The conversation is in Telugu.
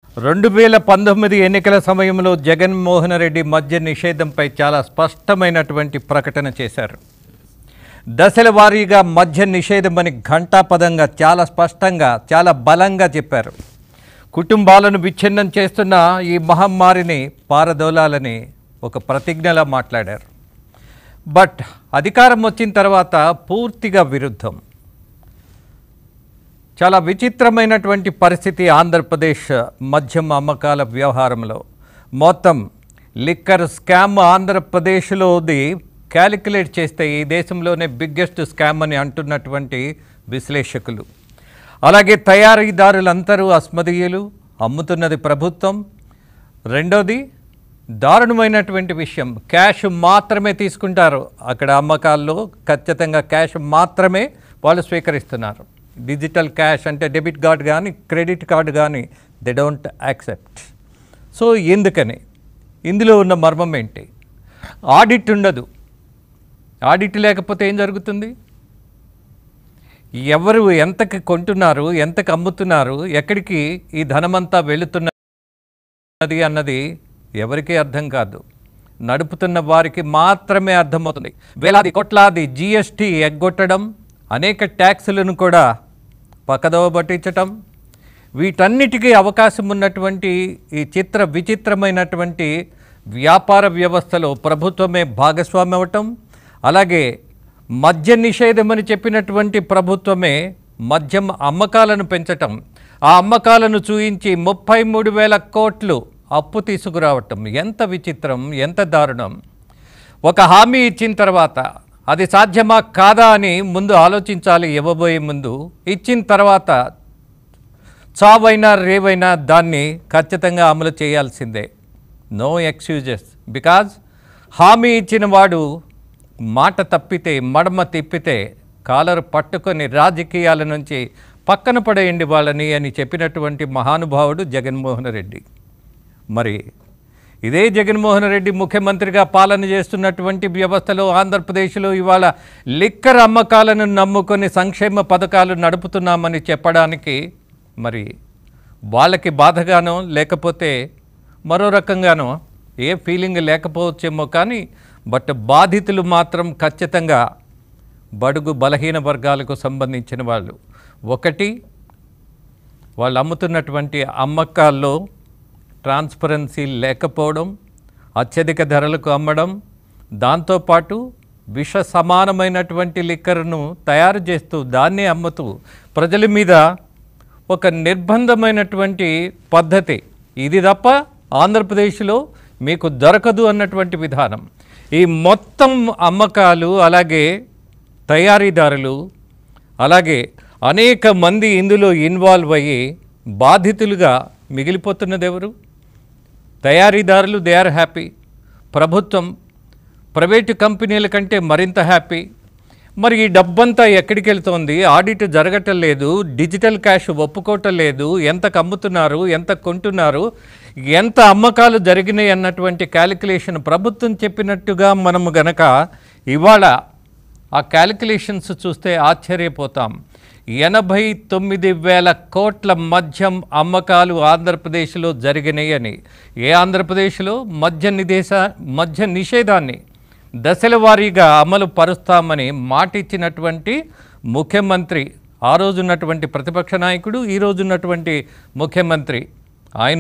రెండు వేల పంతొమ్మిది ఎన్నికల సమయంలో జగన్మోహన్ రెడ్డి మద్య నిషేధంపై చాలా స్పష్టమైనటువంటి ప్రకటన చేశారు దశల వారీగా మద్య నిషేధమని ఘంటాపదంగా చాలా స్పష్టంగా చాలా బలంగా చెప్పారు కుటుంబాలను విచ్ఛిన్నం చేస్తున్న ఈ మహమ్మారిని పారదోలాలని ఒక ప్రతిజ్ఞలా మాట్లాడారు బట్ అధికారం వచ్చిన తర్వాత పూర్తిగా విరుద్ధం చాలా విచిత్రమైనటువంటి పరిస్థితి ఆంధ్రప్రదేశ్ మద్యం అమ్మకాల వ్యవహారంలో మొత్తం లిక్కర్ స్కామ్ ఆంధ్రప్రదేశ్లోది క్యాలిక్యులేట్ చేస్తే ఈ దేశంలోనే బిగ్గెస్ట్ స్కామ్ అని అంటున్నటువంటి విశ్లేషకులు అలాగే తయారీదారులందరూ అస్మదీయులు అమ్ముతున్నది ప్రభుత్వం రెండోది దారుణమైనటువంటి విషయం క్యాష్ మాత్రమే తీసుకుంటారు అక్కడ అమ్మకాల్లో ఖచ్చితంగా క్యాష్ మాత్రమే వాళ్ళు స్వీకరిస్తున్నారు డిజిటల్ క్యాష్ అంటే డెబిట్ కార్డ్ కానీ క్రెడిట్ కార్డు కానీ దే డోంట్ యాక్సెప్ట్ సో ఎందుకని ఇందులో ఉన్న మర్మం ఏంటి ఆడిట్ ఉండదు ఆడిట్ లేకపోతే ఏం జరుగుతుంది ఎవరు ఎంతకి కొంటున్నారు ఎంతకు అమ్ముతున్నారు ఎక్కడికి ఈ ధనమంతా వెళుతున్నది అన్నది ఎవరికీ అర్థం కాదు నడుపుతున్న వారికి మాత్రమే అర్థమవుతుంది వేలాది కోట్లాది జిఎస్టీ ఎగ్గొట్టడం అనేక ట్యాక్సులను కూడా పక్కదోవ పట్టించటం వీటన్నిటికీ అవకాశం ఉన్నటువంటి ఈ చిత్ర విచిత్రమైనటువంటి వ్యాపార వ్యవస్థలో ప్రభుత్వమే భాగస్వామి అవ్వటం అలాగే మద్య నిషేధం అని చెప్పినటువంటి ప్రభుత్వమే మద్యం అమ్మకాలను పెంచటం ఆ అమ్మకాలను చూయించి ముప్పై మూడు వేల కోట్లు అప్పు తీసుకురావటం ఎంత విచిత్రం ఎంత దారుణం ఒక హామీ ఇచ్చిన తర్వాత అది సాధ్యమా కాదా అని ముందు ఆలోచించాలి ఇవ్వబోయే ముందు ఇచ్చిన తర్వాత చావైనా రేవైనా దాన్ని ఖచ్చితంగా అమలు చేయాల్సిందే నో ఎక్స్క్యూజెస్ బికాజ్ హామీ ఇచ్చిన వాడు మాట తప్పితే మడమ తిప్పితే కాలరు పట్టుకొని రాజకీయాల నుంచి పక్కన పడేయండి వాళ్ళని అని చెప్పినటువంటి మహానుభావుడు జగన్మోహన్ రెడ్డి మరి ఇదే జగన్మోహన్ రెడ్డి ముఖ్యమంత్రిగా పాలన చేస్తున్నటువంటి వ్యవస్థలో ఆంధ్రప్రదేశ్లో ఇవాళ లిక్కర్ అమ్మకాలను నమ్ముకొని సంక్షేమ పథకాలు నడుపుతున్నామని చెప్పడానికి మరి వాళ్ళకి బాధగానో లేకపోతే మరో రకంగానో ఏ ఫీలింగ్ లేకపోవచ్చేమో కానీ బట్ బాధితులు మాత్రం ఖచ్చితంగా బడుగు బలహీన వర్గాలకు సంబంధించిన వాళ్ళు ఒకటి వాళ్ళు అమ్ముతున్నటువంటి అమ్మకాల్లో ట్రాన్స్పరెన్సీ లేకపోవడం అత్యధిక ధరలకు అమ్మడం దాంతోపాటు విష సమానమైనటువంటి లిక్కర్ను తయారు చేస్తూ దాన్నే అమ్ముతూ ప్రజల మీద ఒక నిర్బంధమైనటువంటి పద్ధతి ఇది తప్ప ఆంధ్రప్రదేశ్లో మీకు దొరకదు అన్నటువంటి విధానం ఈ మొత్తం అమ్మకాలు అలాగే తయారీదారులు అలాగే అనేక మంది ఇందులో ఇన్వాల్వ్ అయ్యి బాధితులుగా మిగిలిపోతున్నది ఎవరు తయారీదారులు దే ఆర్ హ్యాపీ ప్రభుత్వం ప్రైవేటు కంపెనీల కంటే మరింత హ్యాపీ మరి ఈ డబ్బంతా ఎక్కడికి వెళ్తోంది ఆడిట్ జరగటం లేదు డిజిటల్ క్యాష్ ఒప్పుకోవటం లేదు ఎంత అమ్ముతున్నారు ఎంత కొంటున్నారు ఎంత అమ్మకాలు జరిగినాయి అన్నటువంటి క్యాలిక్యులేషన్ ప్రభుత్వం చెప్పినట్టుగా మనము గనక ఇవాళ ఆ క్యాలిక్యులేషన్స్ చూస్తే ఆశ్చర్యపోతాం ఎనభై తొమ్మిది వేల కోట్ల మద్యం అమ్మకాలు ఆంధ్రప్రదేశ్లో జరిగినాయి అని ఏ ఆంధ్రప్రదేశ్లో మద్య నిదేశ మద్య నిషేధాన్ని దశల వారీగా అమలు పరుస్తామని మాటిచ్చినటువంటి ముఖ్యమంత్రి ఆ రోజున్నటువంటి ప్రతిపక్ష నాయకుడు ఈ రోజున్నటువంటి ముఖ్యమంత్రి ఆయన